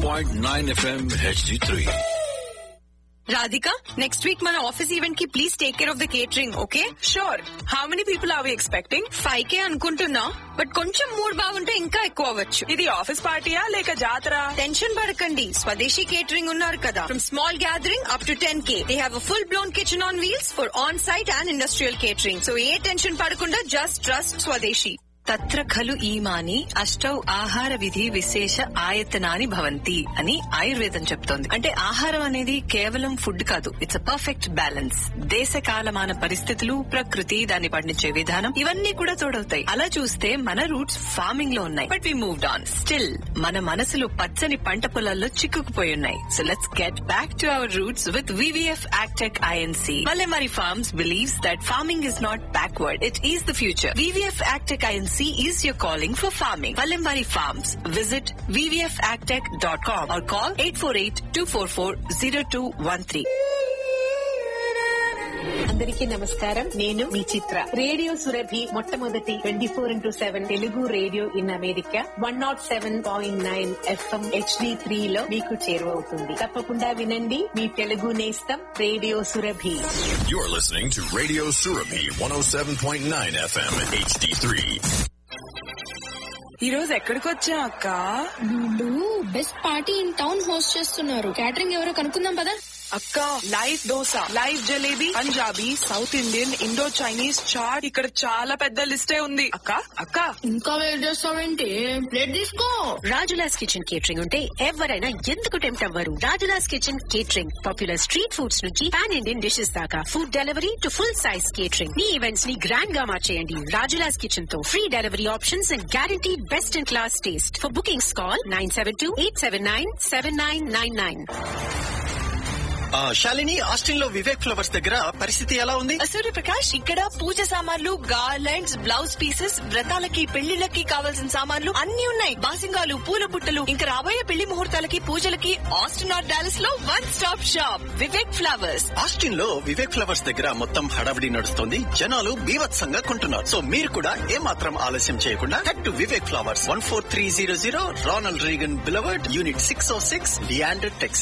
107.9 FM HD3. Radhika, next week మన office event కి please take care of the catering okay sure how many people are we expecting five K అనుకుంటున్నా but కొంచెం mood బాగుంటే ఇంకా ఎక్కువ అవ్వచ్చు ఇది ఆఫీస్ పార్టీయా లేక జాతర టెన్షన్ పడకండి స్వదేశీ కేటరింగ్ ఉన్నారు కదా from small gathering up to ten K they have full blown kitchen on wheels for on site and industrial catering so ఏ టెన్షన్ పడకుండా జస్ట్ ట్రస్ట్ స్వదేశీ తత్ర ఖలు ఈమాని అష్టౌ ఆహార విధి విశేష ఆయతనాని భవంతి అని ఆయుర్వేదం చెప్తోంది అంటే ఆహారం అనేది కేవలం ఫుడ్ కాదు ఇట్స్ అ పర్ఫెక్ట్ బ్యాలెన్స్ దేశ కాలమాన పరిస్థితులు ప్రకృతి దాన్ని పండించే విధానం ఇవన్నీ కూడా తోడవుతాయి అలా చూస్తే మన రూట్స్ ఫార్మింగ్ లో ఉన్నాయి but we moved on still మన మనసులు పచ్చని పంట పొలాల్లో చిక్కుకుపోయి ఉన్నాయి so let's get back to our roots with VVF agtech INC Palemari Farms believes that farming is not backward, it is the future. VVF Agtech INC is your calling for farming. Palemari Farms. Visit vvfagtech.com or call 848-244-0213. అందరికీ నమస్కారం నేను మీ చిత్ర radio Surabhi మొట్టమొదటి twenty four into seven Telugu radio in America one nought seven point nine FM HD three లో మీకు చేరువవుతుంది తప్పకుండా వినండి మీ తెలుగు నేస్తం radio Surabhi You're listening to Radio Surabhi 107.9 FM HD3. ఈ రోజు ఎక్కడికి వచ్చా అక్క వీళ్ళు best party in town host చేస్తున్నారు క్యాటరింగ్ ఎవరో కనుక్కుందాం పదా అక్క live dosa live jalebi Punjabi south Indian Indo Chinese chaat ఇక్కడ చాలా పెద్ద లిస్టే ఉంది అక్క అక్క ఇంకా వెయిట్ చేస్తావేంటి ప్లేట్ తీసుకో రాజులాస్ కిచెన్ కేటరింగ్ ఉంటే ఎవరైనా ఎందుకు టెంప్ట్ అవ్వరు Rajula's kitchen catering popular street foods నుంచి పాన్ ఇండియన్ డిషెస్ దాకా food delivery to full size catering మీ ఈవెంట్స్ ని గ్రాండ్ గా మార్చేయండి రాజులాస్ కిచెన్ తో free delivery options and guarantee best in class taste for bookings call nine seven two eight seven nine seven nine nine nine ఆ, Shalini Austin లో Vivek flowers దగ్గర పరిస్థితి ఎలా ఉంది సూర్యప్రకాష్ ఇక్కడ పూజ సామాన్లు గార్లెండ్స్ బ్లౌజ్ పీసెస్ వ్రతాలకి పెళ్లిళ్ళకి కావాల్సిన సామాన్లు అన్ని ఉన్నాయి బాసింగాలు పూల బుట్టలు ఇంకా రాబోయే పెళ్లి ముహూర్తాలకి పూజలకి ఆస్టిన్ ఆర్ డాలస్ లో one stop shop Vivek flowers Austin లో వివేక్ ఫ్లవర్స్ దగ్గర మొత్తం హడావిడి నడుస్తుంది జనాలు బీభత్సంగా కొంటున్నారు సో మీరు కూడా ఏ మాత్రం ఆలస్యం చేయకుండా head to Vivek flowers one four three zero zero Ronald Reagan boulevard unit six O six Leander Tex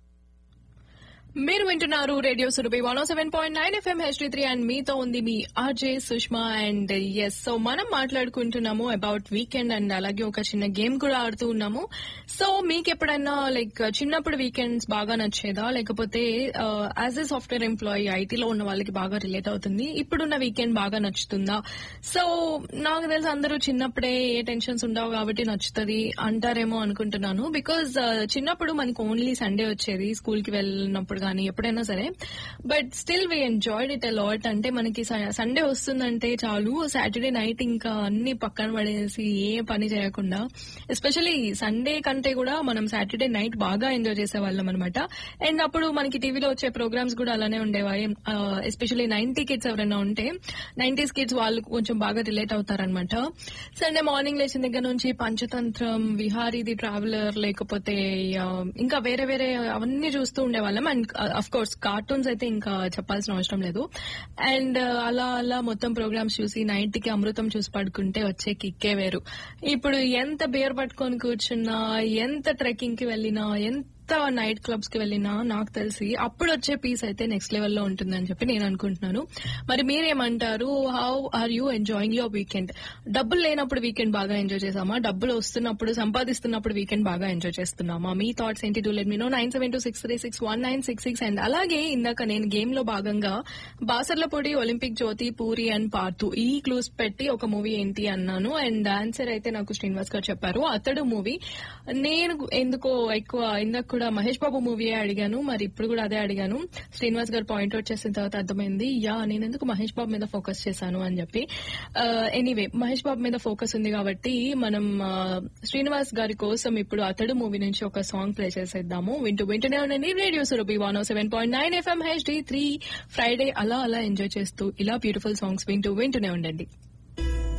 మీరు వింటున్నారు radio Surabhi one seven point nine FM HD three and మీతో ఉంది మీ RJ Sushma and yes so మనం మాట్లాడుకుంటున్నాము అబౌట్ వీకెండ్ అండ్ అలాగే ఒక చిన్న గేమ్ కూడా ఆడుతూ ఉన్నాము సో మీకు ఎప్పుడైనా లైక్ చిన్నప్పుడు వీకెండ్స్ బాగా నచ్చేదా లేకపోతే యాజ్ ఎ సాఫ్ట్వేర్ ఎంప్లాయీ ఐటీలో ఉన్న వాళ్ళకి బాగా రిలేట్ అవుతుంది ఇప్పుడున్న వీకెండ్ బాగా నచ్చుతుందా సో నాకు తెలిసి అందరూ చిన్నప్పుడే ఏ టెన్షన్స్ ఉండవు కాబట్టి నచ్చుతుంది అంటారేమో అనుకుంటున్నాను బికాజ్ చిన్నప్పుడు మనకు ఓన్లీ సండే వచ్చేది స్కూల్ కి వెళ్ళినప్పుడు కానీ ఎప్పుడైనా సరే but still we enjoyed it lot అంటే మనకి సండే వస్తుందంటే చాలు సాటర్డే నైట్ ఇంకా అన్ని పక్కన పడేసి ఏ పని చేయకుండా ఎస్పెషల్లీ సండే కంటే కూడా మనం సాటర్డే నైట్ బాగా ఎంజాయ్ చేసేవాళ్ళం అనమాట అండ్ అప్పుడు మనకి టీవీలో వచ్చే ప్రోగ్రామ్స్ కూడా అలానే ఉండేవాయి ఎస్పెషల్లీ నైన్టీ కిడ్స్ ఎవరైనా ఉంటే నైన్టీస్ కిడ్స్ వాళ్ళు కొంచెం బాగా రిలేట్ అవుతారనమాట సండే మార్నింగ్ లేచిన దగ్గర నుంచి పంచతంత్రం విహారీ ది ట్రావెలర్ లేకపోతే ఆ, ఇంకా వేరే వేరే అవన్నీ చూస్తూ ఉండేవాళ్ళం అండ్ అఫ్ కోర్స్ కార్టూన్స్ అయితే ఇంకా చెప్పాల్సిన అవసరం లేదు అండ్ అలా అలా మొత్తం ప్రోగ్రామ్స్ చూసి నైట్ కి అమృతం చూసి పడుకుంటే వచ్చే కిక్కే వేరు ఇప్పుడు ఎంత బియర్ పట్టుకొని కూర్చున్నా ఎంత ట్రెక్కింగ్ కి వెళ్ళినా ఎంత నైట్ క్లబ్స్ కి వెళ్ళినా నాకు తెలిసి అప్పుడు వచ్చే పీస్ అయితే నెక్స్ట్ లెవెల్లో ఉంటుందని చెప్పి నేను అనుకుంటున్నాను మరి మీరేమంటారు how are you enjoying your weekend డబ్బులు లేనప్పుడు వీకెండ్ బాగా ఎంజాయ్ చేసామా డబ్బులు వస్తున్నప్పుడు సంపాదిస్తున్నప్పుడు వీకెండ్ బాగా ఎంజాయ్ చేస్తున్నామా మీ థాట్స్ ఏంటి do let me know nine seven two six three six one nine six six and అలాగే ఇందాక నేను గేమ్ లో భాగంగా బాసర్లపొడి ఒలింపిక్ జ్యోతి పూరి అండ్ పార్తు ఈ క్లూస్ పెట్టి ఒక మూవీ ఏంటి అన్నాను అండ్ ఆన్సర్ అయితే నాకు శ్రీనివాస్ గారు చెప్పారు అతడు మూవీ నేను ఎందుకో ఎక్కువ ఇందాక కూడా మహేష్ బాబు మూవీ అడిగాను మరి ఇప్పుడు కూడా అదే అడిగాను శ్రీనివాస్ గారు పాయింట్ అవుట్ చేసిన తర్వాత అర్థమైంది యా నేను ఎందుకు మహేష్ బాబు మీద ఫోకస్ చేశాను అని చెప్పి ఎనీవే మహేష్ బాబు మీద ఫోకస్ ఉంది కాబట్టి మనం ఆ, శ్రీనివాస్ గారి కోసం ఇప్పుడు అతడు మూవీ నుంచి ఒక సాంగ్ ప్లే చేసేద్దాము వింటూ వింటూనే ఉండండి radio Surabhi one seven point nine FM HD three Friday అలా అలా ఎంజాయ్ చేస్తూ ఇలా బ్యూటిఫుల్ సాంగ్స్ వింటూ వింటూనే ఉండండి